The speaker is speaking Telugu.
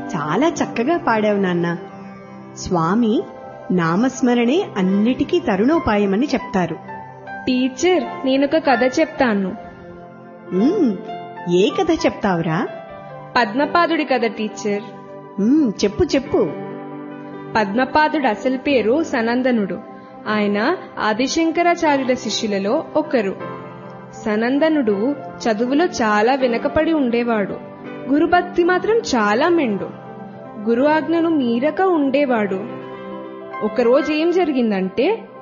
చాలా చక్కగా పాడావు నాన్న స్వామి నామస్మరణే అన్నిటికీ తరుణోపాయమని చెప్తారు టీచర్ నేనొక కథ చెప్తాను ఉమ్, ఏ కథ చెప్తావురా పద్మపాదుడి కథ టీచర్ ఉమ్, చెప్పు చెప్పు పద్మపాదుడు అసలు పేరు సనందనుడు ఆయన ఆదిశంకరాచార్యుల శిష్యులలో ఒకరు సనందనుడు చదువులో చాలా వెనకపడి ఉండేవాడు గురుభక్తి మాత్రం చాలా మెండు గురు ఆజ్ఞను మీరక ఉండేవాడు ఒకరోజు ఏం జరిగిందంటే